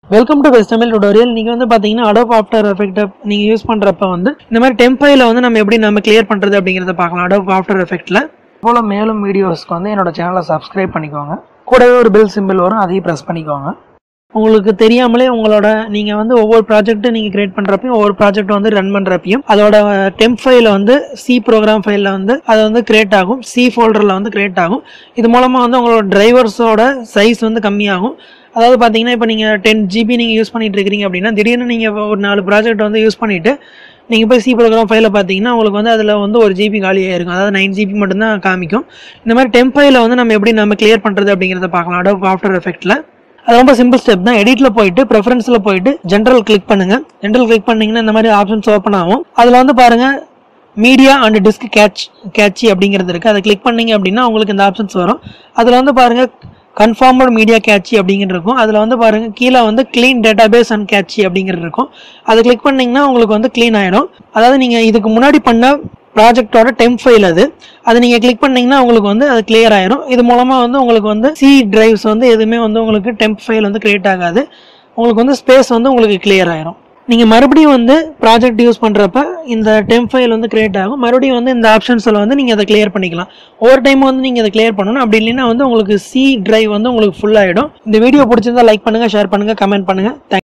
welcome to best Tamil tutorial நீங்கள் வந்து பார்த்தீங்கன்னா அடோப் ஆஃப்டர் எஃபெக்ட் நீங்கள் யூஸ் பண்ணுறப்ப வந்து இந்த மாதிரி டெம்பைல வந்து நம்ம எப்படி நம்ம கிளியர் பண்ணுறது அப்படிங்கிறத பார்க்கலாம் அடோப் ஆஃப்டர் எஃபெக்ட்டில் போல் மேலும் வீடியோஸ்க்கு வந்து என்னோட சேனலை சப்ஸ்கிரைப் பண்ணிக்கோங்க கூடவே ஒரு பெல் சிம்பிள் வரும் அதையும் ப்ரெஸ் பண்ணிக்கோங்க உங்களுக்கு தெரியாமலே உங்களோட நீங்கள் வந்து ஒவ்வொரு ப்ராஜெக்ட் நீங்கள் கிரியேட் பண்ணுறப்பையும் ஒவ்வொரு ப்ராஜெக்ட் வந்து ரன் பண்ணுறப்பையும் அதோட டெம்ப் ஃபைல வந்து சி ப்ரோக்ராம் ஃபைலில் வந்து அது வந்து கிரியேட் ஆகும் சி ஃபோல்டரில் வந்து கிரியேட் ஆகும் இது மூலமாக வந்து உங்களோட டிரைவர்ஸோட சைஸ் வந்து கம்மியாகும் அதாவது பார்த்தீங்கன்னா இப்போ நீங்கள் டென் ஜிபி நீங்கள் யூஸ் பண்ணிட்டு இருக்கிறீங்க அப்படின்னா திடீர்னு நீங்கள் ஒரு நாலு ப்ராஜெக்ட் வந்து யூஸ் பண்ணிவிட்டு நீங்கள் போய் சி ப்ரோக்ராம் ஃபைலில் பார்த்தீங்கன்னா உங்களுக்கு வந்து அதில் வந்து ஒரு ஜிபி காலியாக இருக்கும் அதாவது நைன் ஜிபி மட்டும்தான் காமிக்கும் இந்த மாதிரி டெம்ப் ஃபைலை வந்து நம்ம எப்படி நம்ம கிளியர் பண்ணுறது அப்படிங்கிறத பார்க்கலாம் அடோப் ஆஃப்டர் எஃபெக்ட்டில் அது ரொம்ப சிம்பிள் ஸ்டெப் தான் எடிட்டில் போயிட்டு ப்ரெஃபரன்ஸில் போயிட்டு ஜென்ரல் கிளிக் பண்ணுங்க ஜென்ரல் கிளிக் பண்ணீங்கன்னா இந்த மாதிரி ஆப்ஷன்ஸ் ஓப்பன் ஆகும் அதில் வந்து பாருங்க மீடியா அண்ட் டிஸ்க் கேட்ச் கேட்சி அப்படிங்கிறது இருக்குது அதை கிளிக் பண்ணீங்க அப்படின்னா உங்களுக்கு இந்த ஆப்ஷன்ஸ் வரும் அதில் வந்து பாருங்க கன்ஃபார்மட் மீடியா கேட்சி அப்படிங்கிறது இருக்கும் அதில் வந்து பாருங்க கீழே வந்து க்ளீன் டேட்டாபேஸ் அண்ட் கேட்சி அப்படிங்கிறது இருக்கும் அதை கிளிக் பண்ணீங்கன்னா உங்களுக்கு வந்து க்ளீன் ஆயிடும் அதாவது நீங்கள் இதுக்கு முன்னாடி பண்ண ப்ராஜெக்டோட டெம்ப் ஃபைல் அது அது நீங்கள் கிளிக் பண்ணீங்கன்னா உங்களுக்கு வந்து அது கிளியர் ஆயிரும் இது மூலமாக வந்து உங்களுக்கு வந்து சி டிரைவ்ஸ் வந்து எதுவுமே வந்து உங்களுக்கு டெம்ப் ஃபைல் வந்து கிரியேட் ஆகாது உங்களுக்கு வந்து ஸ்பேஸ் வந்து உங்களுக்கு கிளியர் ஆயிரும் நீங்கள் மறுபடியும் வந்து ப்ராஜெக்ட் யூஸ் பண்ணுறப்ப இந்த டெம்ப் ஃபைல் வந்து கிரியேட் ஆகும் மறுபடியும் வந்து இந்த ஆப்ஷன்ஸில் வந்து நீங்கள் அதை கிளியர் பண்ணிக்கலாம் ஒவ்வொரு டைம் வந்து நீங்கள் அதை கிளியர் பண்ணணும் அப்படி இல்லைன்னா வந்து உங்களுக்கு சி டிரைவ் வந்து உங்களுக்கு ஃபுல் ஆகிடும் இந்த வீடியோ பிடிச்சிருந்தா லைக் பண்ணுங்கள் ஷேர் பண்ணுங்கள் கமெண்ட் பண்ணுங்கள் தேங்க்